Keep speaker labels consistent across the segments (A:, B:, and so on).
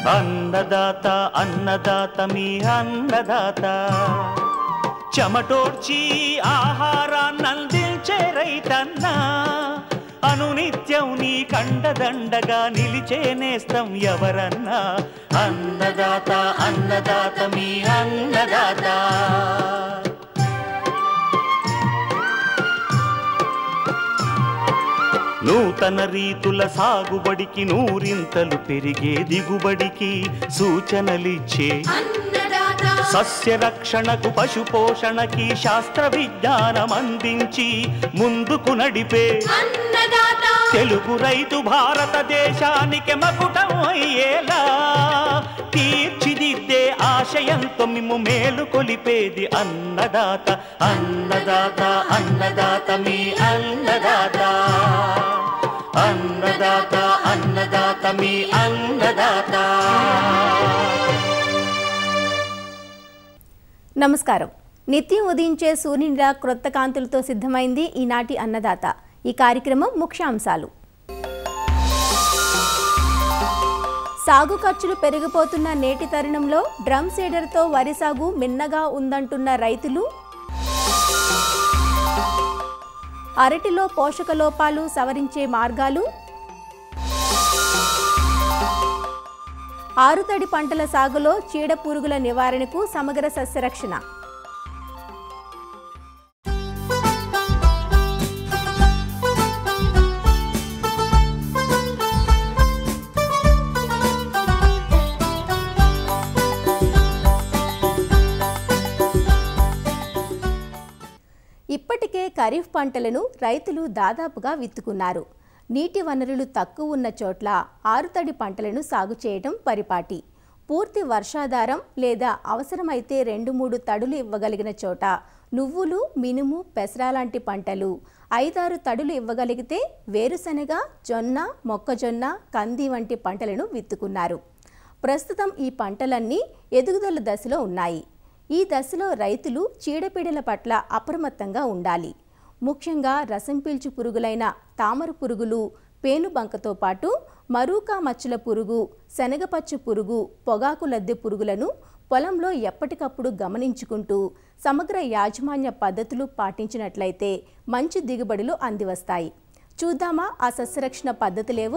A: అన్నదాత అన్నదాత మీ అన్నదాత చెమటోడ్చి ఆహారాన్నందించే రైతన్నా అనునిత్యం నీ కండదండగా నిలిచే నేస్తం ఎవరన్నా అన్నదాత అన్నదాత మీ అన్నదాత నూతన రీతుల సాగుబడికి నూరింతలు పెరిగే దిగుబడికి సూచనలిచ్చే సస్య రక్షణకు పశు పోషణకి శాస్త్ర విజ్ఞానం అందించి ముందుకు నడిపే తెలుగు రైతు భారతదేశానికి మకుటం అయ్యేలా తీర్చిదిద్దే ఆశయంతో మిమ్ము మేలు కొలిపేది అన్నదాత అన్నదాత అన్నదాత మీ అన్నదాత అన్నదాత అన్నదాత మీ అన్నదాత
B: నమస్కారం నిత్యం ఉదయించే సూర్యునిలా క్రొత్త కాంతులతో సిద్ధమైంది ఈనాటి అన్నదాత ఈ కార్యక్రమం ముఖ్యాంశాలు సాగు ఖర్చులు పెరిగిపోతున్న నేటి తరుణంలో డ్రమ్ సీడర్తో వరి సాగు మిన్నగా ఉందంటున్న రైతులు అరటిలో పోషక లోపాలు సవరించే మార్గాలు ఆరుతడి పంటల సాగులో చీడ పురుగుల నివారణకు సమగ్ర సస్యరక్షణ ఇప్పటికే ఖరీఫ్ పంటలను రైతులు దాదాపుగా విత్తుకున్నారు నీటి వనరులు తక్కువ ఉన్న చోట్ల ఆరుతడి పంటలను సాగు చేయడం పరిపాటి పూర్తి వర్షాధారం లేదా అవసరమైతే రెండు మూడు తడులు ఇవ్వగలిగిన చోట నువ్వులు మినుము పెసర లాంటి పంటలు ఐదారు తడులు ఇవ్వగలిగితే వేరుశనగ జొన్న మొక్కజొన్న కంది వంటి పంటలను విత్తుకున్నారు ప్రస్తుతం ఈ పంటలన్నీ ఎదుగుదల దశలో ఉన్నాయి ఈ దశలో రైతులు చీడపీడల పట్ల అప్రమత్తంగా ఉండాలి ముఖ్యంగా రసం పీల్చు పురుగులైన తామర పురుగులు పేనుబంకతో పాటు మరూకా మచ్చల పురుగు శనగపచ్చు పురుగు పొగాకు లద్దె పురుగులను పొలంలో ఎప్పటికప్పుడు గమనించుకుంటూ సమగ్ర యాజమాన్య పద్ధతులు పాటించినట్లయితే మంచి దిగుబడులు అందివస్తాయి చూద్దామా ఆ సస్యరక్షణ పద్ధతులేవో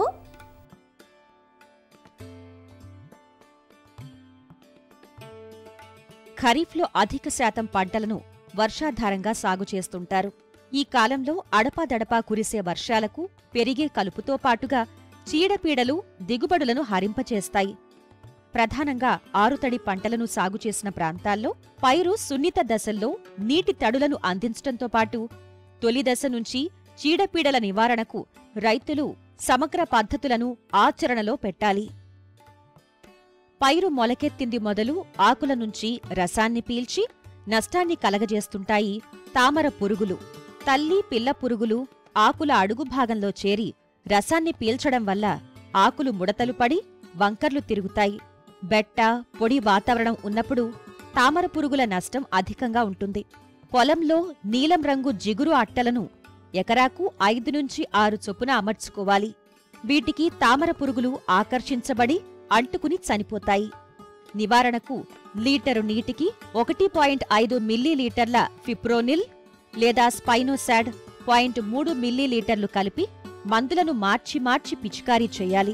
C: ఖరీఫ్లో అధిక శాతం పంటలను వర్షాధారంగా సాగు చేస్తుంటారు ఈ కాలంలో అడపాదడపా కురిసే వర్షాలకు పెరిగే కలుపుతో పాటుగా చీడపీడలు దిగుబడులను హరింపచేస్తాయి ప్రధానంగా ఆరుతడి పంటలను సాగు చేసిన ప్రాంతాల్లో పైరు సున్నిత దశల్లో నీటి తడులను అందించడంతో పాటు తొలి దశ నుంచి చీడపీడల నివారణకు రైతులు సమగ్ర పద్ధతులను ఆచరణలో పెట్టాలి పైరు మొలకెత్తింది మొదలు ఆకుల నుంచి రసాన్ని పీల్చి నష్టాన్ని కలగజేస్తుంటాయి తామర పురుగులు తల్లి పిల్ల పురుగులు ఆకుల అడుగు భాగంలో చేరి రసాన్ని పీల్చడం వల్ల ఆకులు ముడతలు పడి వంకర్లు తిరుగుతాయి బెట్ట పొడి వాతావరణం ఉన్నప్పుడు తామర పురుగుల నష్టం అధికంగా ఉంటుంది పొలంలో నీలం రంగు జిగురు అట్టలను ఎకరాకు ఐదు నుంచి ఆరు చొప్పున అమర్చుకోవాలి వీటికి తామర పురుగులు ఆకర్షించబడి అంటుకుని చనిపోతాయి నివారణకు లీటరు నీటికి ఒకటి పాయింట్ ఐదు మిల్లీలీటర్ల ఫిప్రోనిల్ లేదా స్పైనోసాడ్ పాయింట్ మూడు మిల్లీలీటర్లు కలిపి మందులను మార్చి మార్చి పిచికారీ చేయాలి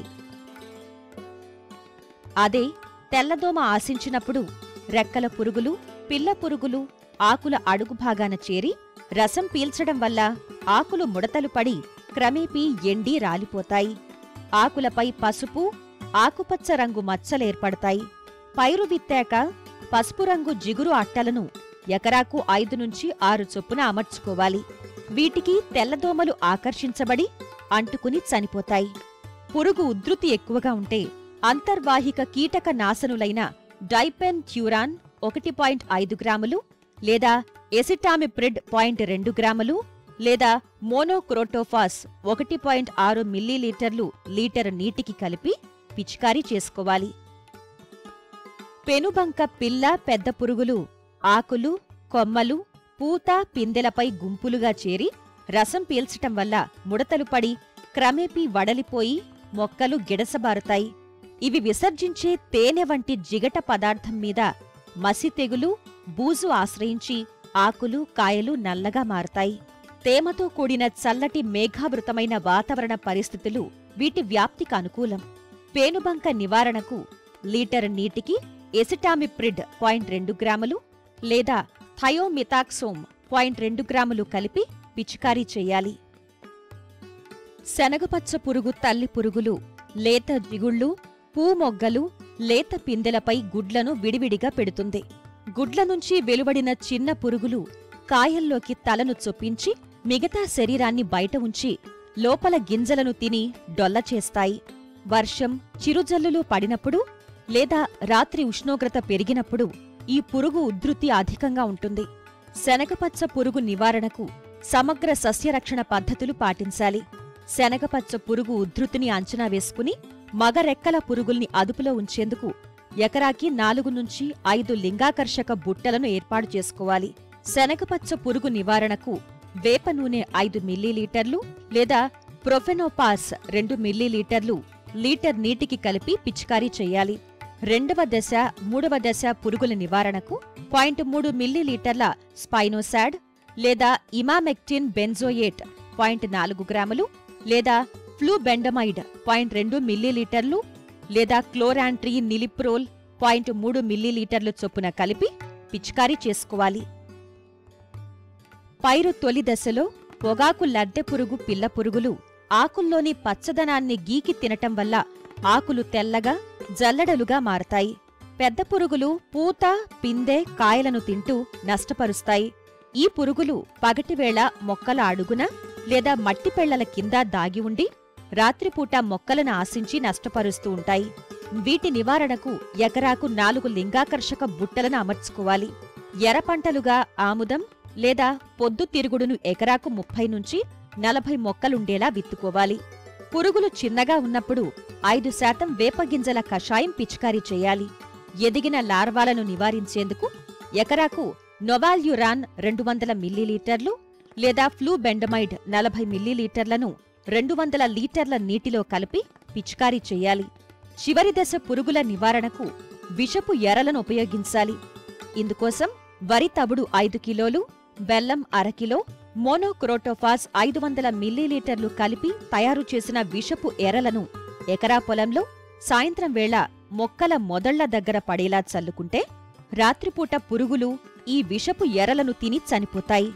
C: అదే తెల్లదోమ ఆశించినప్పుడు రెక్కల పురుగులు పిల్ల పురుగులు ఆకుల అడుగు భాగాన చేరి రసం పీల్చడం వల్ల ఆకులు ముడతలు పడి క్రమేపీ ఎండి రాలిపోతాయి ఆకులపై పసుపు ఆకుపచ్చ రంగు మచ్చలేర్పడతాయి పైరు విత్తాక పసుపు రంగు జిగురు అట్టలను ఎకరాకు ఐదు నుంచి ఆరు చొప్పున అమర్చుకోవాలి వీటికి తెల్లదోమలు ఆకర్షించబడి అంటుకుని చనిపోతాయి పురుగు ఉధృతి ఎక్కువగా ఉంటే అంతర్వాహిక కీటక నాశనులైన డైపెన్ థ్యూరాన్ ఒకటి పాయింట్ ఐదు గ్రాములు లేదా ఎసిటామిప్రిడ్ పాయింట్ రెండు గ్రాములు లేదా మోనోక్రోటోఫాస్ ఒకటి పాయింట్ ఆరు మిల్లీలీటర్లు లీటర్ నీటికి కలిపి పిచికారీ చేసుకోవాలి పెనుబంక పిల్ల పెద్ద పురుగులు ఆకులు కొమ్మలు పూత పిందెలపై గుంపులుగా చేరి రసం పీల్చటం వల్ల ముడతలు పడి క్రమేపీ వడలిపోయి మొక్కలు గిడసబారుతాయి ఇవి విసర్జించే తేనె వంటి జిగట పదార్థం మీద మసి తెగులు బూజు ఆశ్రయించి ఆకులు కాయలు నల్లగా మారతాయి తేమతో కూడిన చల్లటి మేఘావృతమైన వాతావరణ పరిస్థితులు వీటి వ్యాప్తికి అనుకూలం పేనుబంక నివారణకు లీటర్ నీటికి ఎసిటామిప్రిడ్ పాయింట్ రెండు గ్రాములు లేదా థయోమితాక్సోమ్ పాయింట్ రెండు గ్రాములు కలిపి పిచికారీ చేయాలి శనగపచ్చ పురుగు తల్లి పురుగులు లేత జిగుళ్ళు పూమొగ్గలు లేత పిందెలపై గుడ్లను విడివిడిగా పెడుతుంది గుడ్ల నుంచి వెలువడిన చిన్న పురుగులు కాయల్లోకి తలను చొప్పించి మిగతా శరీరాన్ని బయట ఉంచి లోపల గింజలను తిని డొల్ల చేస్తాయి వర్షం చిరుజల్లులు పడినప్పుడు లేదా రాత్రి ఉష్ణోగ్రత పెరిగినప్పుడు ఈ పురుగు ఉధృతి అధికంగా ఉంటుంది శనగపచ్చ పురుగు నివారణకు సమగ్ర సస్యరక్షణ పద్ధతులు పాటించాలి శనగపచ్చ పురుగు ఉధృతిని అంచనా వేసుకుని మగ రెక్కల పురుగుల్ని అదుపులో ఉంచేందుకు ఎకరాకి నాలుగు నుంచి ఐదు లింగాకర్షక బుట్టలను ఏర్పాటు చేసుకోవాలి శనగపచ్చ పురుగు నివారణకు వేప నూనె ఐదు మిల్లీలీటర్లు లేదా ప్రొఫెనోపాస్ రెండు మిల్లీలీటర్లు లీటర్ నీటికి కలిపి పిచికారీ చేయాలి రెండవ దశ మూడవ దశ పురుగుల నివారణకు పాయింట్ మూడు మిల్లీలీటర్ల స్పైనోసాడ్ లేదా ఇమామెక్టిన్ బెంజోయేట్ పాయింట్ నాలుగు గ్రాములు లేదా ఫ్లూబెండమైడ్ పాయింట్ రెండు మిల్లీలీటర్లు లేదా క్లోరాంట్రీ నిలిప్రోల్ పాయింట్ మూడు మిల్లీలీటర్లు చొప్పున కలిపి పిచికారీ చేసుకోవాలి పైరు తొలి దశలో పొగాకు లద్దె పురుగు పిల్ల పురుగులు ఆకుల్లోని పచ్చదనాన్ని గీకి తినటం వల్ల ఆకులు తెల్లగా జల్లడలుగా మారతాయి పెద్ద పురుగులు పూత పిందె కాయలను తింటూ నష్టపరుస్తాయి ఈ పురుగులు పగటివేళ మొక్కల అడుగున లేదా మట్టి పెళ్లల కింద దాగి ఉండి రాత్రిపూట మొక్కలను ఆశించి నష్టపరుస్తూ ఉంటాయి వీటి నివారణకు ఎకరాకు నాలుగు లింగాకర్షక బుట్టలను అమర్చుకోవాలి ఎర్ర పంటలుగా ఆముదం లేదా పొద్దుతిరుగుడును ఎకరాకు ముప్పై నుంచి నలభై మొక్కలుండేలా విత్తుకోవాలి పురుగులు చిన్నగా ఉన్నప్పుడు ఐదు శాతం వేపగింజల కషాయం పిచికారీ చేయాలి ఎదిగిన లార్వాలను నివారించేందుకు ఎకరాకు నొవాల్యురాన్ రెండు వందల మిల్లీలీటర్లు లేదా ఫ్లూబెండమైడ్ నలభై మిల్లీలీటర్లను రెండు వందల లీటర్ల నీటిలో కలిపి పిచికారీ చేయాలి చివరి దశ పురుగుల నివారణకు విషపు ఎరలను ఉపయోగించాలి ఇందుకోసం వరి తవుడు ఐదు కిలోలు బెల్లం అరకిలో మోనోక్రోటోఫాస్ ఐదు వందల మిల్లీలీటర్లు కలిపి తయారు చేసిన విషపు ఎరలను ఎకరా పొలంలో సాయంత్రం వేళ మొక్కల మొదళ్ల దగ్గర పడేలా చల్లుకుంటే రాత్రిపూట పురుగులు ఈ విషపు ఎరలను తిని చనిపోతాయి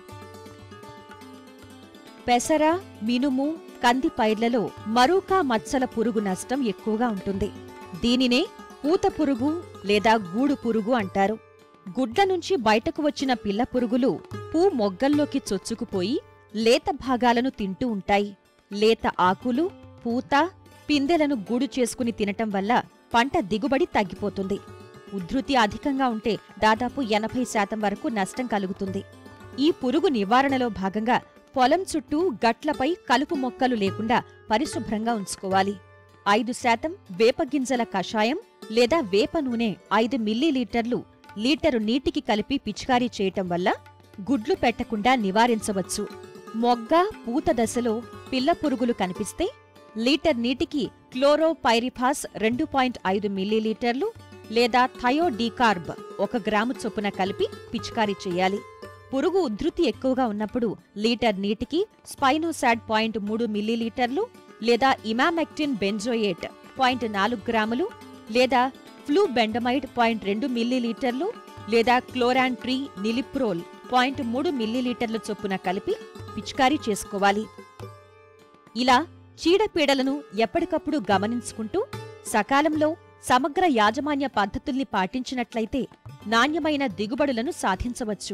C: పెసర మినుము కంది పైర్లలో మరూకా మచ్చల పురుగు నష్టం ఎక్కువగా ఉంటుంది దీనినే పూత పురుగు లేదా గూడు పురుగు అంటారు గుడ్ల నుంచి బయటకు వచ్చిన పిల్ల పురుగులు పూ మొగ్గల్లోకి చొచ్చుకుపోయి లేత భాగాలను తింటూ ఉంటాయి లేత ఆకులు పూత పిందెలను గూడు చేసుకుని తినటం వల్ల పంట దిగుబడి తగ్గిపోతుంది ఉధృతి అధికంగా ఉంటే దాదాపు ఎనభై శాతం వరకు నష్టం కలుగుతుంది ఈ పురుగు నివారణలో భాగంగా పొలం చుట్టూ గట్లపై కలుపు మొక్కలు లేకుండా పరిశుభ్రంగా ఉంచుకోవాలి ఐదు శాతం వేపగింజల కషాయం లేదా వేప నూనె ఐదు మిల్లీలీటర్లు లీటరు నీటికి కలిపి పిచికారీ చేయటం వల్ల గుడ్లు పెట్టకుండా నివారించవచ్చు మొగ్గ పూత దశలో పిల్ల పురుగులు కనిపిస్తే లీటర్ నీటికి క్లోరోపైరిఫాస్ రెండు పాయింట్ ఐదు మిల్లీలీటర్లు లేదా థయోడీకార్బ్ ఒక గ్రాము చొప్పున కలిపి పిచికారీ చేయాలి పురుగు ఉధృతి ఎక్కువగా ఉన్నప్పుడు లీటర్ నీటికి స్పైనోసాడ్ పాయింట్ మూడు మిల్లీలీటర్లు లేదా ఇమామెక్టిన్ బెంజోయేట్ పాయింట్ నాలుగు గ్రాములు లేదా ఫ్లూబెండమైడ్ పాయింట్ రెండు మిల్లీలీటర్లు లేదా క్లోరాంట్రీ నిలిప్రోల్ పాయింట్ మూడు మిల్లీలీటర్ల చొప్పున కలిపి పిచికారీ చేసుకోవాలి ఇలా చీడపీడలను ఎప్పటికప్పుడు గమనించుకుంటూ సకాలంలో సమగ్ర యాజమాన్య పద్ధతుల్ని పాటించినట్లయితే నాణ్యమైన దిగుబడులను సాధించవచ్చు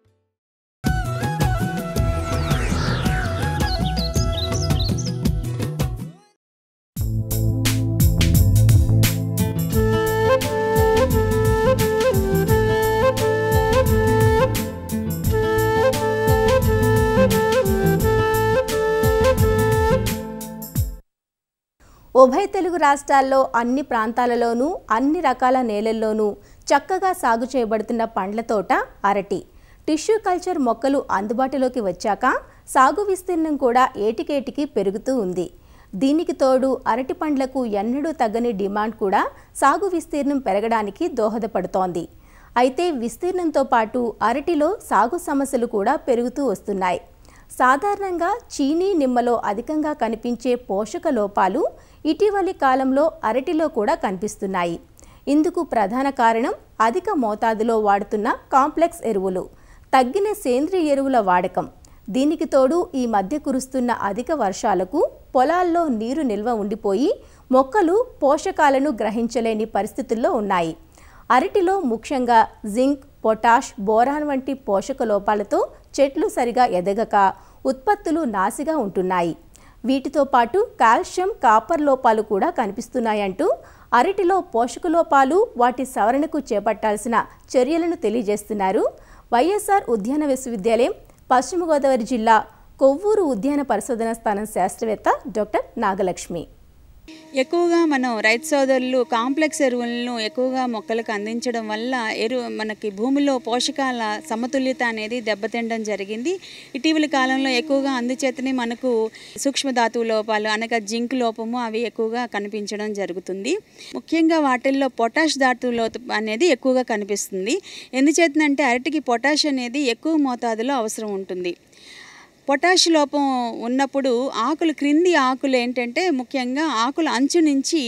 B: ఉభయ తెలుగు రాష్ట్రాల్లో అన్ని ప్రాంతాలలోనూ అన్ని రకాల నేలల్లోనూ చక్కగా సాగు చేయబడుతున్న పండ్ల తోట అరటి టిష్యూ కల్చర్ మొక్కలు అందుబాటులోకి వచ్చాక సాగు విస్తీర్ణం కూడా ఏటికేటికి పెరుగుతూ ఉంది దీనికి తోడు అరటి పండ్లకు ఎన్నడూ తగ్గని డిమాండ్ కూడా సాగు విస్తీర్ణం పెరగడానికి దోహదపడుతోంది అయితే విస్తీర్ణంతో పాటు అరటిలో సాగు సమస్యలు కూడా పెరుగుతూ వస్తున్నాయి సాధారణంగా చీనీ నిమ్మలో అధికంగా కనిపించే పోషక లోపాలు ఇటీవలి కాలంలో అరటిలో కూడా కనిపిస్తున్నాయి ఇందుకు ప్రధాన కారణం అధిక మోతాదులో వాడుతున్న కాంప్లెక్స్ ఎరువులు తగ్గిన సేంద్రియ ఎరువుల వాడకం దీనికి తోడు ఈ మధ్య కురుస్తున్న అధిక వర్షాలకు పొలాల్లో నీరు నిల్వ ఉండిపోయి మొక్కలు పోషకాలను గ్రహించలేని పరిస్థితుల్లో ఉన్నాయి అరటిలో ముఖ్యంగా జింక్ పొటాష్ బోరాన్ వంటి పోషక లోపాలతో చెట్లు సరిగా ఎదగక ఉత్పత్తులు నాసిగా ఉంటున్నాయి వీటితో పాటు కాల్షియం కాపర్ లోపాలు కూడా కనిపిస్తున్నాయంటూ అరటిలో పోషక లోపాలు వాటి సవరణకు చేపట్టాల్సిన చర్యలను తెలియజేస్తున్నారు వైఎస్ఆర్ ఉద్యాన విశ్వవిద్యాలయం పశ్చిమ గోదావరి జిల్లా కొవ్వూరు ఉద్యాన పరిశోధన స్థానం శాస్త్రవేత్త డాక్టర్ నాగలక్ష్మి
D: ఎక్కువగా మనం రైతు సోదరులు కాంప్లెక్స్ ఎరువులను ఎక్కువగా మొక్కలకు అందించడం వల్ల ఎరువు మనకి భూమిలో పోషకాల సమతుల్యత అనేది దెబ్బతినడం జరిగింది ఇటీవలి కాలంలో ఎక్కువగా అందుచేతనే మనకు సూక్ష్మధాతువు లోపాలు అనగా జింక్ లోపము అవి ఎక్కువగా కనిపించడం జరుగుతుంది ముఖ్యంగా వాటిల్లో పొటాష్ ధాతువు లోతు అనేది ఎక్కువగా కనిపిస్తుంది ఎందుచేతనంటే అరటికి పొటాష్ అనేది ఎక్కువ మోతాదులో అవసరం ఉంటుంది పొటాష్ లోపం ఉన్నప్పుడు ఆకులు క్రింది ఆకులు ఏంటంటే ముఖ్యంగా ఆకుల అంచు నుంచి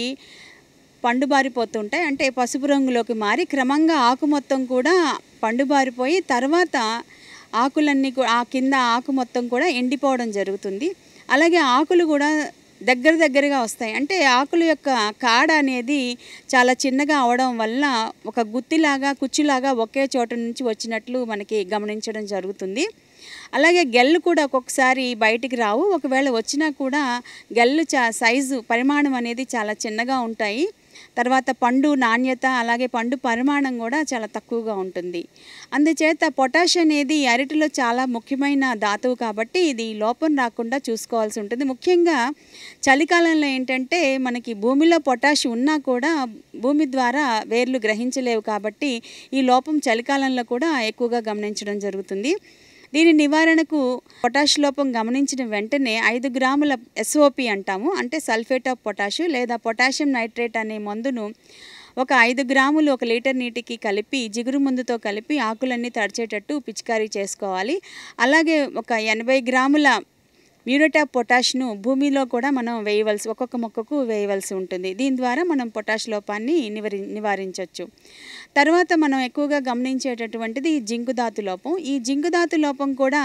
D: పండుబారిపోతుంటాయి అంటే పసుపు రంగులోకి మారి క్రమంగా ఆకు మొత్తం కూడా పండుబారిపోయి తర్వాత ఆకులన్నీ కూ- ఆ కింద ఆకు మొత్తం కూడా ఎండిపోవడం జరుగుతుంది అలాగే ఆకులు కూడా దగ్గర దగ్గరగా వస్తాయి అంటే ఆకుల యొక్క కాడ అనేది చాలా చిన్నగా అవడం వల్ల ఒక గుత్తిలాగా కుచ్చులాగా ఒకే చోట నుంచి వచ్చినట్లు మనకి గమనించడం జరుగుతుంది అలాగే గెల్లు కూడా ఒక్కొక్కసారి బయటికి రావు ఒకవేళ వచ్చినా కూడా గెల్లు చా సైజు పరిమాణం అనేది చాలా చిన్నగా ఉంటాయి తర్వాత పండు నాణ్యత అలాగే పండు పరిమాణం కూడా చాలా తక్కువగా ఉంటుంది అందుచేత పొటాష్ అనేది అరటిలో చాలా ముఖ్యమైన ధాతువు కాబట్టి ఇది లోపం రాకుండా చూసుకోవాల్సి ఉంటుంది ముఖ్యంగా చలికాలంలో ఏంటంటే మనకి భూమిలో పొటాష్ ఉన్నా కూడా భూమి ద్వారా వేర్లు గ్రహించలేవు కాబట్టి ఈ లోపం చలికాలంలో కూడా ఎక్కువగా గమనించడం జరుగుతుంది దీని నివారణకు పొటాష్ లోపం గమనించిన వెంటనే ఐదు గ్రాముల ఎస్ఓపి అంటాము అంటే సల్ఫేట్ ఆఫ్ పొటాష్ లేదా పొటాషియం నైట్రేట్ అనే మందును ఒక ఐదు గ్రాములు ఒక లీటర్ నీటికి కలిపి జిగురు మందుతో కలిపి ఆకులన్నీ తడిచేటట్టు పిచికారీ చేసుకోవాలి అలాగే ఒక ఎనభై గ్రాముల మ్యూరేట్ ఆఫ్ పొటాష్ను భూమిలో కూడా మనం వేయవలసి ఒక్కొక్క మొక్కకు వేయవలసి ఉంటుంది దీని ద్వారా మనం పొటాష్ లోపాన్ని నివారి నివారించవచ్చు తర్వాత మనం ఎక్కువగా గమనించేటటువంటిది ఈ జింకుధాతు లోపం ఈ జింకుధాతు లోపం కూడా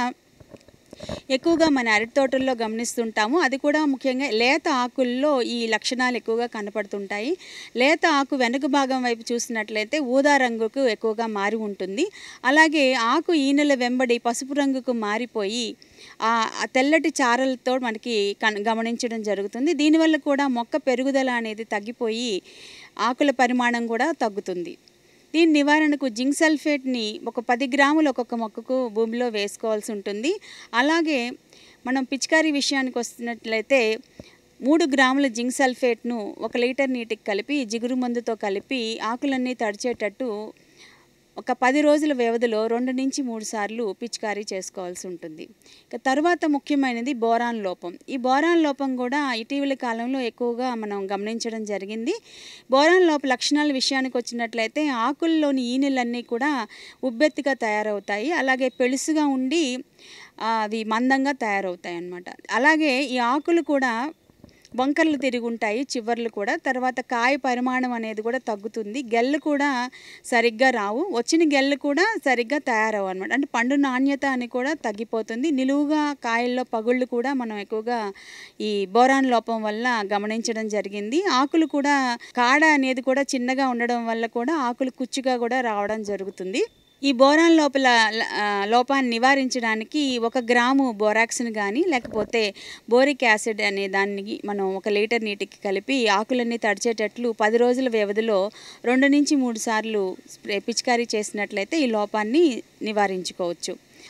D: ఎక్కువగా మన అరటి తోటల్లో గమనిస్తుంటాము అది కూడా ముఖ్యంగా లేత ఆకుల్లో ఈ లక్షణాలు ఎక్కువగా కనపడుతుంటాయి లేత ఆకు వెనుక భాగం వైపు చూసినట్లయితే ఊదా రంగుకు ఎక్కువగా మారి ఉంటుంది అలాగే ఆకు ఈనెల వెంబడి పసుపు రంగుకు మారిపోయి ఆ ఆ తెల్లటి చారలతో మనకి కన్ గమనించడం జరుగుతుంది దీనివల్ల కూడా మొక్క పెరుగుదల అనేది తగ్గిపోయి ఆకుల పరిమాణం కూడా తగ్గుతుంది దీని నివారణకు జింక్ సల్ఫేట్ని ఒక పది గ్రాములు ఒక్కొక్క మొక్కకు భూమిలో వేసుకోవాల్సి ఉంటుంది అలాగే మనం పిచికారీ విషయానికి వస్తున్నట్లయితే మూడు గ్రాముల జింక్ సల్ఫేట్ను ఒక లీటర్ నీటికి కలిపి జిగురు మందుతో కలిపి ఆకులన్నీ తడిచేటట్టు ఒక పది రోజుల వ్యవధిలో రెండు నుంచి మూడు సార్లు పిచికారీ చేసుకోవాల్సి ఉంటుంది ఇక తర్వాత ముఖ్యమైనది బోరాన్ లోపం ఈ బోరాన్ లోపం కూడా ఇటీవలి కాలంలో ఎక్కువగా మనం గమనించడం జరిగింది బోరాన్ లోప లక్షణాల విషయానికి వచ్చినట్లయితే ఆకుల్లోని ఈనెలన్నీ కూడా ఉబ్బెత్తుగా తయారవుతాయి అలాగే పెళుసుగా ఉండి ఆ, అవి మందంగా తయారవుతాయి అన్నమాట అలాగే ఈ ఆకులు కూడా వంకర్లు తిరిగి ఉంటాయి చివర్లు కూడా తర్వాత కాయ పరిమాణం అనేది కూడా తగ్గుతుంది గెల్లు కూడా సరిగ్గా రావు వచ్చిన గెల్లు కూడా సరిగ్గా తయారవు అనమాట అంటే పండు నాణ్యత అని కూడా తగ్గిపోతుంది నిలువుగా కాయల్లో పగుళ్ళు కూడా మనం ఎక్కువగా ఈ బోరాన్ లోపం వల్ల గమనించడం జరిగింది ఆకులు కూడా కాడ అనేది కూడా చిన్నగా ఉండడం వల్ల కూడా ఆకులు కుచ్చుగా కూడా రావడం జరుగుతుంది ఈ బోరాన్ లోపల ఆ, లోపాన్ని నివారించడానికి ఒక గ్రాము బోరాక్స్ని కానీ లేకపోతే బోరిక్ యాసిడ్ అనే దాన్ని మనం ఒక లీటర్ నీటికి కలిపి ఆకులన్నీ తడిచేటట్లు పది రోజుల వ్యవధిలో రెండు నుంచి మూడు సార్లు స్ప్రే పిచికారీ చేసినట్లయితే ఈ లోపాన్ని నివారించుకోవచ్చు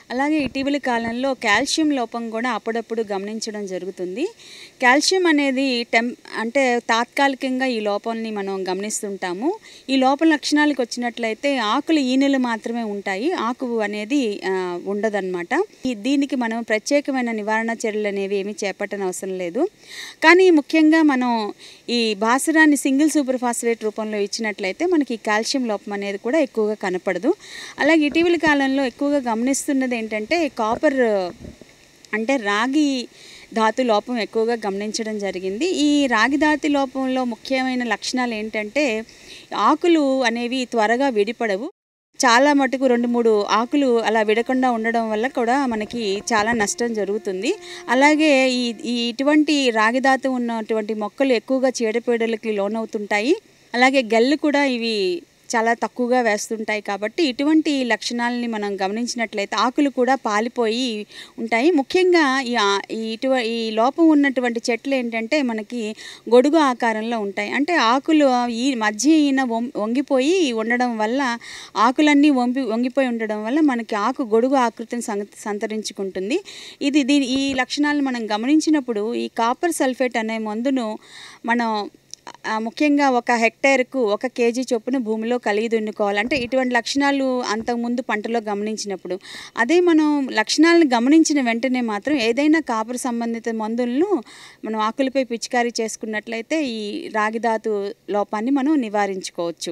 D: అలాగే ఇటీవలి కాలంలో కాల్షియం లోపం కూడా అప్పుడప్పుడు గమనించడం జరుగుతుంది కాల్షియం అనేది టెం అంటే తాత్కాలికంగా ఈ లోపాన్ని మనం గమనిస్తుంటాము ఈ లోపం లక్షణాలకు వచ్చినట్లయితే ఆకులు ఈనెలు మాత్రమే ఉంటాయి ఆకు అనేది ఆ, ఉండదన్నమాట ఈ దీనికి మనం ప్రత్యేకమైన నివారణ చర్యలు అనేవి ఏమీ చేపట్టని అవసరం లేదు కానీ ముఖ్యంగా మనం ఈ భాస్వరాన్ని సింగిల్ సూపర్ ఫాస్ఫేట్ రూపంలో ఇచ్చినట్లయితే మనకి ఈ కాల్షియం లోపం అనేది కూడా ఎక్కువగా కనపడదు అలాగే ఇటీవలి కాలంలో ఎక్కువగా గమనిస్తున్నది ఏంటంటే కాపర్ అంటే రాగి ధాతు లోపం ఎక్కువగా గమనించడం జరిగింది ఈ రాగి ధాతు లోపంలో ముఖ్యమైన లక్షణాలు ఏంటంటే ఆకులు అనేవి త్వరగా విడిపడవు చాలా మటుకు రెండు మూడు ఆకులు అలా విడకుండా ఉండడం వల్ల కూడా మనకి చాలా నష్టం జరుగుతుంది అలాగే ఈ ఈ ఇటువంటి రాగి ధాతు ఉన్నటువంటి మొక్కలు ఎక్కువగా చీడపీడలకి లోనవుతుంటాయి అలాగే గెల్లు కూడా ఇవి చాలా తక్కువగా వేస్తుంటాయి కాబట్టి ఇటువంటి లక్షణాలని మనం గమనించినట్లయితే ఆకులు కూడా పాలిపోయి ఉంటాయి ముఖ్యంగా ఈ ఆ- ఈ ఇటువ ఈ లోపం ఉన్నటువంటి చెట్లు ఏంటంటే మనకి గొడుగు ఆకారంలో ఉంటాయి అంటే ఆకులు ఈ మధ్య ఈయన వం- వంగిపోయి ఉండడం వల్ల ఆకులన్నీ వంగి వంగిపోయి ఉండడం వల్ల మనకి ఆకు గొడుగు ఆకృతిని సం సంతరించుకుంటుంది ఇది దీని ఈ లక్షణాలను మనం గమనించినప్పుడు ఈ కాపర్ సల్ఫేట్ అనే మందును మనం ఆ, ముఖ్యంగా ఒక హెక్టేర్కు ఒక కేజీ చొప్పున భూమిలో కలిగి దున్నుకోవాలి అంటే ఇటువంటి లక్షణాలు అంతకుముందు పంటలో గమనించినప్పుడు అదే మనం లక్షణాలను గమనించిన వెంటనే మాత్రం ఏదైనా కాపర్ సంబంధిత మందులను మనం ఆకులపై పిచికారీ చేసుకున్నట్లయితే ఈ రాగిధాతు లోపాన్ని మనం నివారించుకోవచ్చు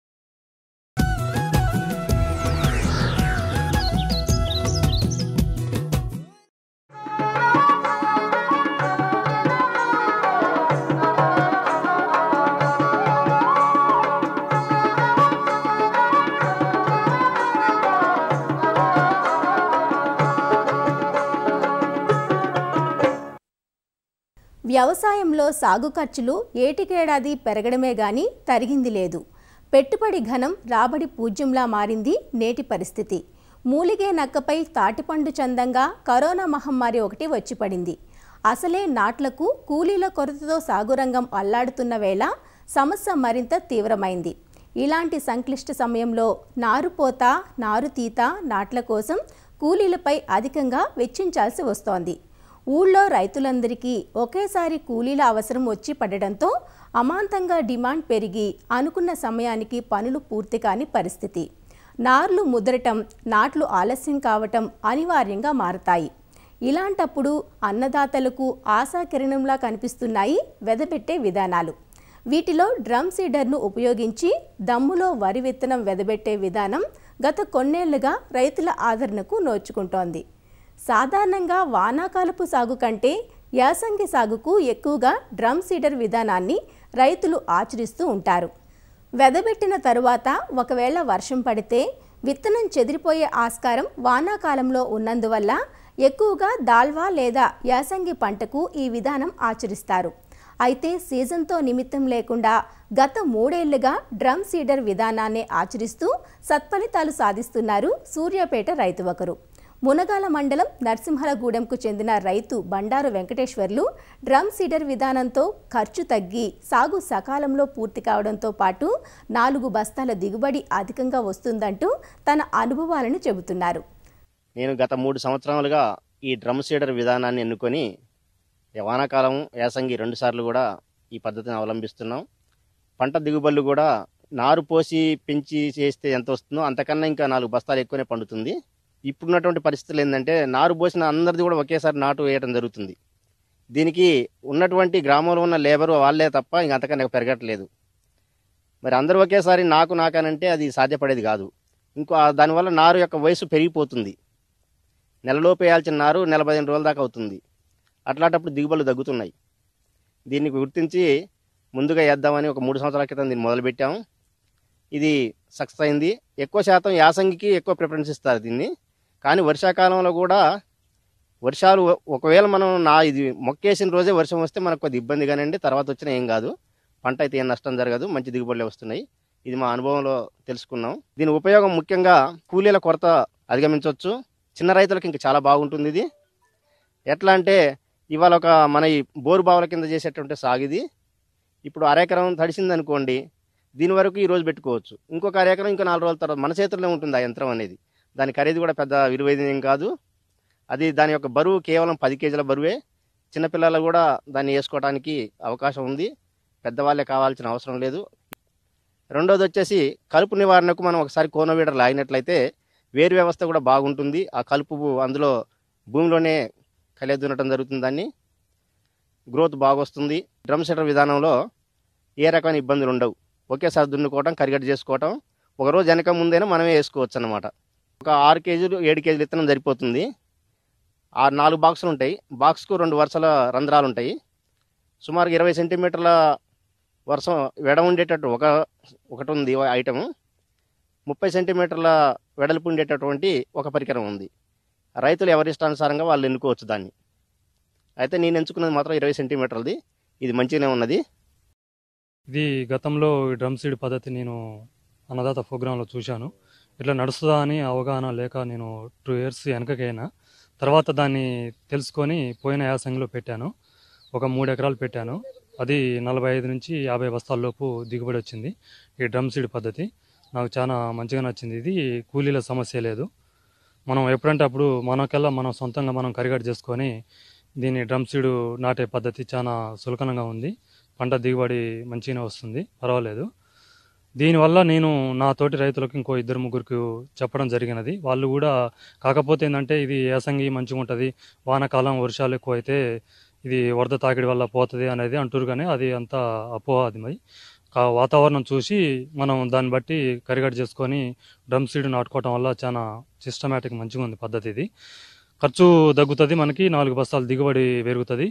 B: వ్యవసాయంలో సాగు ఖర్చులు ఏటికేడాది పెరగడమే గాని తరిగింది లేదు పెట్టుబడి ఘనం రాబడి పూజ్యంలా మారింది నేటి పరిస్థితి మూలిగే నక్కపై తాటిపండు చందంగా కరోనా మహమ్మారి ఒకటి వచ్చి పడింది అసలే నాట్లకు కూలీల కొరతతో సాగురంగం అల్లాడుతున్న వేళ సమస్య మరింత తీవ్రమైంది ఇలాంటి సంక్లిష్ట సమయంలో నారుపోత నారుతీత నాట్ల కోసం కూలీలపై అధికంగా వెచ్చించాల్సి వస్తోంది ఊళ్ళో రైతులందరికీ ఒకేసారి కూలీల అవసరం వచ్చి పడడంతో అమాంతంగా డిమాండ్ పెరిగి అనుకున్న సమయానికి పనులు పూర్తి కాని పరిస్థితి నార్లు ముదరటం నాట్లు ఆలస్యం కావటం అనివార్యంగా మారతాయి ఇలాంటప్పుడు అన్నదాతలకు ఆశాకిరణంలా కనిపిస్తున్నాయి వెదబెట్టే విధానాలు వీటిలో డ్రమ్ సీడర్ను ఉపయోగించి దమ్ములో వరి విత్తనం వెదబెట్టే విధానం గత కొన్నేళ్లుగా రైతుల ఆదరణకు నోచుకుంటోంది సాధారణంగా వానాకాలపు సాగు కంటే యాసంగి సాగుకు ఎక్కువగా డ్రమ్ సీడర్ విధానాన్ని రైతులు ఆచరిస్తూ ఉంటారు వెదబెట్టిన తరువాత ఒకవేళ వర్షం పడితే విత్తనం చెదిరిపోయే ఆస్కారం వానాకాలంలో ఉన్నందువల్ల ఎక్కువగా దాల్వా లేదా యాసంగి పంటకు ఈ విధానం ఆచరిస్తారు అయితే సీజన్తో నిమిత్తం లేకుండా గత మూడేళ్లుగా డ్రమ్ సీడర్ విధానాన్ని ఆచరిస్తూ సత్ఫలితాలు సాధిస్తున్నారు సూర్యాపేట రైతు ఒకరు మునగాల మండలం నరసింహలగూడెంకు చెందిన రైతు బండారు వెంకటేశ్వర్లు డ్రమ్ సీడర్ విధానంతో ఖర్చు తగ్గి సాగు సకాలంలో పూర్తి కావడంతో పాటు నాలుగు బస్తాల దిగుబడి అధికంగా వస్తుందంటూ తన అనుభవాలను చెబుతున్నారు
E: నేను గత మూడు సంవత్సరాలుగా ఈ డ్రమ్ సీడర్ విధానాన్ని ఎన్నుకొని ఈ వానాకాలం యాసంగి రెండు సార్లు కూడా ఈ పద్ధతిని అవలంబిస్తున్నాం పంట దిగుబడులు కూడా నారు పోసి పెంచి చేస్తే ఎంత వస్తుందో అంతకన్నా ఇంకా నాలుగు బస్తాలు ఎక్కువనే పండుతుంది ఇప్పుడున్నటువంటి పరిస్థితులు ఏంటంటే నారు పోసిన అందరిది కూడా ఒకేసారి నాటు వేయడం జరుగుతుంది దీనికి ఉన్నటువంటి గ్రామంలో ఉన్న లేబరు వాళ్ళే తప్ప ఇంక అంతకన్నా పెరగట్లేదు మరి అందరూ ఒకేసారి నాకు నాకనంటే అది సాధ్యపడేది కాదు ఇంకో ఆ- దానివల్ల నారు యొక్క వయసు పెరిగిపోతుంది నెలలోపు వేయాల్సిన నారు నెల పదిహేను రోజుల దాకా అవుతుంది అట్లాంటప్పుడు దిగుబడులు తగ్గుతున్నాయి దీన్ని గుర్తించి ముందుగా వేద్దామని ఒక మూడు సంవత్సరాల క్రితం దీన్ని మొదలుపెట్టాము ఇది సక్సెస్ అయింది ఎక్కువ శాతం యాసంగికి ఎక్కువ ప్రిఫరెన్స్ ఇస్తారు దీన్ని కానీ వర్షాకాలంలో కూడా వర్షాలు ఒకవేళ మనం నా ఇది మొక్కేసిన రోజే వర్షం వస్తే మనకు కొద్ది ఇబ్బంది కానివ్వండి తర్వాత వచ్చినా ఏం కాదు పంట అయితే ఏం నష్టం జరగదు మంచి దిగుబడులే వస్తున్నాయి ఇది మా అనుభవంలో తెలుసుకున్నాం దీని ఉపయోగం ముఖ్యంగా కూలీల కొరత అధిగమించవచ్చు చిన్న రైతులకు ఇంకా చాలా బాగుంటుంది ఇది ఎట్లా అంటే ఇవాళ ఒక మన ఈ బోరు బావుల కింద చేసేటువంటి సాగు ఇది ఇప్పుడు అరెకరం తడిసింది అనుకోండి దీని వరకు ఈ రోజు పెట్టుకోవచ్చు ఇంకొక అరెకరం ఇంకో నాలుగు రోజుల తర్వాత మన చేతుల్లో ఉంటుంది ఆ యంత్రం అనేది దాని ఖరీదు కూడా పెద్ద విలువైనది ఏం కాదు అది దాని యొక్క బరువు కేవలం పది కేజీల బరువే చిన్నపిల్లలు కూడా దాన్ని వేసుకోవడానికి అవకాశం ఉంది పెద్దవాళ్ళే కావాల్సిన అవసరం లేదు రెండోది వచ్చేసి కలుపు నివారణకు మనం ఒకసారి కోనోవీడర్ లాగినట్లయితే వేరు వ్యవస్థ కూడా బాగుంటుంది ఆ కలుపు అందులో భూమిలోనే కలియదున్నటం జరుగుతుంది దాన్ని గ్రోత్ బాగొస్తుంది డ్రమ్ సెటర్ విధానంలో ఏ రకమైన ఇబ్బందులు ఉండవు ఒకేసారి దున్నుకోవటం కరిగట్టు చేసుకోవటం ఒక రోజు వెనక ముందైనా మనమే వేసుకోవచ్చు అన్నమాట ఒక ఆరు కేజీలు ఏడు కేజీలు విత్తనం సరిపోతుంది ఆ నాలుగు బాక్సులు ఉంటాయి బాక్స్కు రెండు వరుసల రంధ్రాలు ఉంటాయి సుమారు ఇరవై సెంటీమీటర్ల వర్షం వెడ ఉండేటట్టు ఒక ఒకటి ఉంది ఐటమ్ ముప్పై సెంటీమీటర్ల వెడల్పు ఉండేటటువంటి ఒక పరికరం ఉంది రైతులు ఎవరి ఇష్టానుసారంగా వాళ్ళు ఎన్నుకోవచ్చు దాన్ని అయితే నేను ఎంచుకున్నది మాత్రం ఇరవై సెంటీమీటర్లది ఇది మంచిగానే ఉన్నది
F: ఇది గతంలో ఈ డ్రమ్ సీడ్ పద్ధతి నేను అన్నదాత ప్రోగ్రాంలో చూశాను ఇట్లా నడుస్తుందా అని అవగాహన లేక నేను టూ ఇయర్స్ వెనకకైనా తర్వాత దాన్ని తెలుసుకొని పోయిన యాసంగిలో పెట్టాను ఒక మూడు ఎకరాలు పెట్టాను అది నలభై ఐదు నుంచి యాభై బస్తాల లోపు దిగుబడి వచ్చింది ఈ డ్రమ్ సీడ్ పద్ధతి నాకు చాలా మంచిగా నచ్చింది ఇది కూలీల సమస్య లేదు మనం ఎప్పుడంటే అప్పుడు మనకెల్లా మనం సొంతంగా మనం కరిగట్ చేసుకొని దీన్ని డ్రమ్ సీడ్ నాటే పద్ధతి చాలా సులకనంగా ఉంది పంట దిగుబడి మంచిగానే వస్తుంది పర్వాలేదు దీనివల్ల నేను నా తోటి రైతులకు ఇంకో ఇద్దరు ముగ్గురికి చెప్పడం జరిగినది వాళ్ళు కూడా కాకపోతే ఏంటంటే ఇది యాసంగి మంచిగా ఉంటుంది వానాకాలం వర్షాలు ఎక్కువ అయితే ఇది వరద తాకిడి వల్ల పోతుంది అనేది అంటారు కానీ అది అంతా అపోహ మరి కా వాతావరణం చూసి మనం దాన్ని బట్టి కరిగట్ చేసుకొని డ్రమ్ సీడ్ నాటుకోవటం వల్ల చాలా సిస్టమేటిక్ మంచిగా ఉంది పద్ధతి ఇది ఖర్చు తగ్గుతుంది మనకి నాలుగు బస్తాలు దిగుబడి పెరుగుతుంది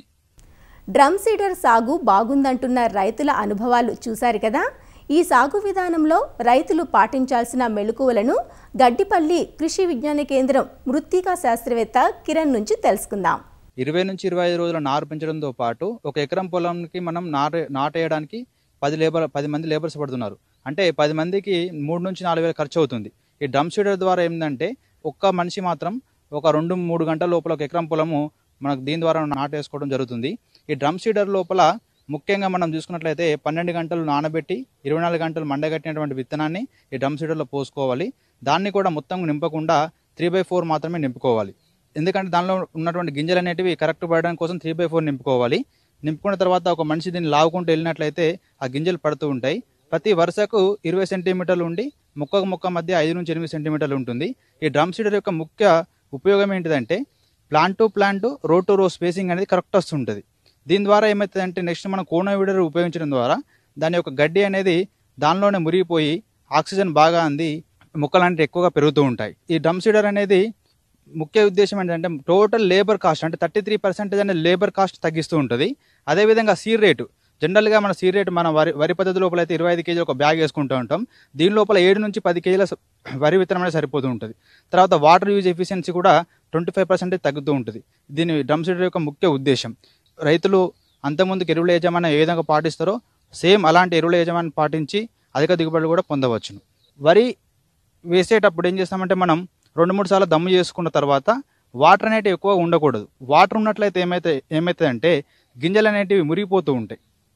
B: డ్రమ్ సీడర్ సాగు బాగుందంటున్న రైతుల అనుభవాలు చూశారు కదా ఈ సాగు విధానంలో రైతులు పాటించాల్సిన మెళుకువలను గడ్డిపల్లి కృషి విజ్ఞాన కేంద్రం మృత్తికా శాస్త్రవేత్త కిరణ్ నుంచి తెలుసుకుందాం
G: ఇరవై నుంచి ఇరవై ఐదు రోజుల నారు పెంచడంతో పాటు ఒక ఎకరం పొలంకి మనం నారు నాటేయడానికి పది లేబర్ పది మంది లేబర్స్ పడుతున్నారు అంటే పది మందికి మూడు నుంచి నాలుగు వేలు ఖర్చు అవుతుంది ఈ డ్రమ్ సీడర్ ద్వారా ఏంటంటే ఒక్క మనిషి మాత్రం ఒక రెండు మూడు గంటల లోపల ఒక ఎకరం పొలము మనకు దీని ద్వారా నాటేసుకోవడం జరుగుతుంది ఈ డ్రమ్ సీడర్ లోపల ముఖ్యంగా మనం చూసుకున్నట్లయితే పన్నెండు గంటలు నానబెట్టి ఇరవై నాలుగు గంటలు మండగట్టినటువంటి విత్తనాన్ని ఈ డ్రమ్ సీడర్లో పోసుకోవాలి దాన్ని కూడా మొత్తం నింపకుండా త్రీ బై ఫోర్ మాత్రమే నింపుకోవాలి ఎందుకంటే దానిలో ఉన్నటువంటి గింజలు అనేటివి కరెక్ట్ పడడానికి కోసం త్రీ బై ఫోర్ నింపుకోవాలి నింపుకున్న తర్వాత ఒక మనిషి దీన్ని లావుకుంటూ వెళ్ళినట్లయితే ఆ గింజలు పడుతూ ఉంటాయి ప్రతి వరుసకు ఇరవై సెంటీమీటర్లు ఉండి ముక్కకు ముక్క మధ్య ఐదు నుంచి ఎనిమిది సెంటీమీటర్లు ఉంటుంది ఈ డ్రమ్ సీడర్ యొక్క ముఖ్య ఉపయోగం ఏంటిదంటే plant to plant row to row spacing అనేది కరెక్ట్ వస్తుంటుంది దీని ద్వారా ఏమవుతుందంటే నెక్స్ట్ మనం కోనో విడర్ ఉపయోగించడం ద్వారా దాని యొక్క గడ్డి అనేది దానిలోనే మురిగిపోయి ఆక్సిజన్ బాగా అంది మొక్కలు అంటే ఎక్కువగా పెరుగుతూ ఉంటాయి ఈ డ్రమ్ సీడర్ అనేది ముఖ్య ఉద్దేశం ఏంటంటే టోటల్ లేబర్ కాస్ట్ అంటే థర్టీ త్రీ పర్సెంటేజ్ అనేది లేబర్ కాస్ట్ తగ్గిస్తూ ఉంటుంది అదేవిధంగా సీడ్ రేటు జనరల్గా మన సీడ్ రేటు మన వరి వరి పద్ధతి లోపల అయితే ఇరవై ఐదు కేజీలు ఒక బ్యాగ్ వేసుకుంటూ ఉంటాం దీని లోపల ఏడు నుంచి పది కేజీల స- వరి విత్తనం అనేది సరిపోతూ ఉంటుంది తర్వాత వాటర్ యూజ్ ఎఫిషియన్సీ కూడా ట్వంటీ ఫైవ్ పర్సెంటేజ్ తగ్గుతూ ఉంటుంది దీని డ్రమ్ సీడర్ యొక్క ముఖ్య ఉద్దేశం రైతులు అంతకుముందుకు ఎరువుల యజమాని ఏ విధంగా పాటిస్తారో సేమ్ అలాంటి ఎరువుల యజమాని పాటించి అధిక దిగుబడులు కూడా పొందవచ్చును వరి వేసేటప్పుడు ఏం చేస్తామంటే మనం రెండు మూడు సార్లు దమ్ము చేసుకున్న తర్వాత వాటర్ అనేటివి ఎక్కువ ఉండకూడదు వాటర్ ఉన్నట్లయితే ఏమైతే ఏమవుతుందంటే గింజలు అనేటివి మురిగిపోతూ ఉంటాయి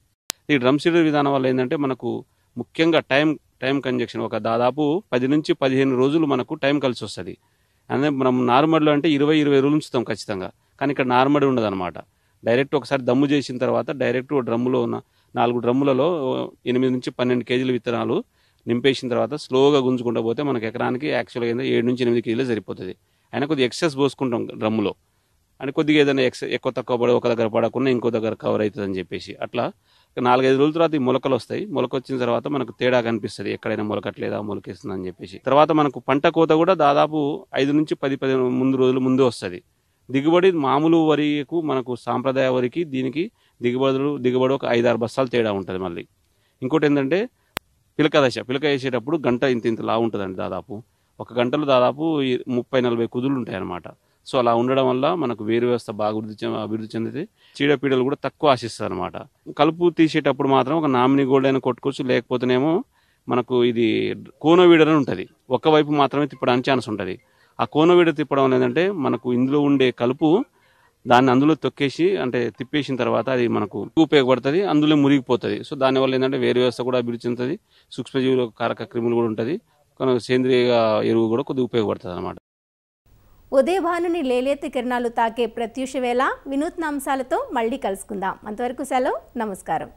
H: ఈ డ్రమ్ సీడర్ విధానం వల్ల ఏంటంటే మనకు ముఖ్యంగా టైం టైం కంజక్షన్ ఒక దాదాపు పది నుంచి పదిహేను రోజులు మనకు టైం కలిసి వస్తుంది అదే మనం నార్మల్లో అంటే ఇరవై ఇరవై రోజులు ఉంచుతాం ఖచ్చితంగా కానీ ఇక్కడ నార్మల్ ఉండదు అనమాట డైరెక్ట్ ఒకసారి దమ్ము చేసిన తర్వాత డైరెక్ట్ ఓ డ్రమ్ములో ఉన్న నాలుగు డ్రమ్ములలో ఓ ఎనిమిది నుంచి పన్నెండు కేజీల విత్తనాలు నింపేసిన తర్వాత స్లోగా గుంజుకుంటూ పోతే మనకి ఎకరానికి యాక్చువల్గా ఏంటంటే ఏడు నుంచి ఎనిమిది కేజీలు సరిపోతుంది అయినా కొద్దిగా ఎక్సెస్ పోసుకుంటాం డ్రమ్ములో అని కొద్దిగా ఏదైనా ఎక్స్ ఎక్కువ తక్కువ పడి ఒక దగ్గర పడకుండా ఇంకో దగ్గర కవర్ అవుతుంది అని చెప్పేసి అట్లా ఒక నాలుగైదు రోజుల తర్వాత ఈ మొలకలు వస్తాయి మొలక వచ్చిన తర్వాత మనకు తేడా కనిపిస్తుంది ఎక్కడైనా మొలకట్లేదా మొలకేస్తుంది అని చెప్పేసి తర్వాత మనకు పంట కోత కూడా దాదాపు ఐదు నుంచి పది పది ముందు రోజులు ముందు వస్తుంది దిగుబడి మామూలు వరికి మనకు సాంప్రదాయ వరికి దీనికి దిగుబడులు దిగుబడి ఒక ఐదు ఆరు బస్తాలు తేడా ఉంటుంది మళ్ళీ ఇంకోటి ఏంటంటే పిలక దశ పిలక వేసేటప్పుడు గంట ఇంత ఇంత లా ఉంటుందండి దాదాపు ఒక గంటలో దాదాపు ఈ ముప్పై నలభై కుదులు ఉంటాయి అన్నమాట సో అలా ఉండడం వల్ల మనకు వేరు వ్యవస్థ బాగా అభివృద్ధి చె- అభివృద్ధి చెందితే చీడపీడలు కూడా తక్కువ ఆశిస్తుంది అనమాట కలుపు తీసేటప్పుడు మాత్రం ఒక నామినీ గోల్డ్ అయినా కొట్టుకోవచ్చు లేకపోతేనేమో మనకు ఇది కోనోవీడర్ అని ఉంటుంది ఒక్కవైపు మాత్రమే తిప్పడానికి ఛాన్స్ ఉంటుంది ఆ కోనోవీడర్ తిప్పడం వల్ల ఏంటంటే మనకు ఇందులో ఉండే కలుపు దాన్ని అందులో తొక్కేసి అంటే తిప్పేసిన తర్వాత అది మనకు ఉపయోగపడుతుంది అందులో మురిగిపోతుంది సో దానివల్ల ఏంటంటే వేరు వ్యవస్థ కూడా అభివృద్ధి చెందుతుంది సూక్ష్మజీవుల కారక క్రిములు కూడా ఉంటుంది కొన- సేంద్రియ ఎరువు కూడా కొద్దిగా ఉపయోగపడుతుంది అనమాట
B: ఉదయభానుని లేలేత కిరణాలు తాకే ప్రత్యూష వేళ వినూత్న అంశాలతో మళ్ళీ కలుసుకుందాం అంతవరకు సెలవు నమస్కారం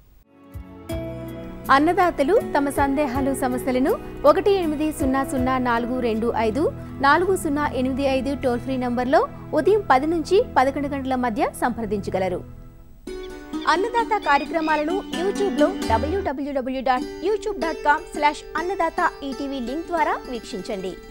B: అన్నదాతలు తమ సందేహాలు సమస్యలను ఒకటి ఎనిమిది సున్నా సున్నా నాలుగు రెండు ఐదు నాలుగు సున్నా ఎనిమిది ఐదు టోల్ ఫ్రీ నంబర్లో ఉదయం పది నుంచి పదకొండు గంటల మధ్య సంప్రదించగలరు అన్నదాత కార్యక్రమాలను యూట్యూబ్లో డబ్ల్యూడబ్ల్యూడబ్ల్యూ dot YouTube dot com slash Annadata ETV link ద్వారా వీక్షించండి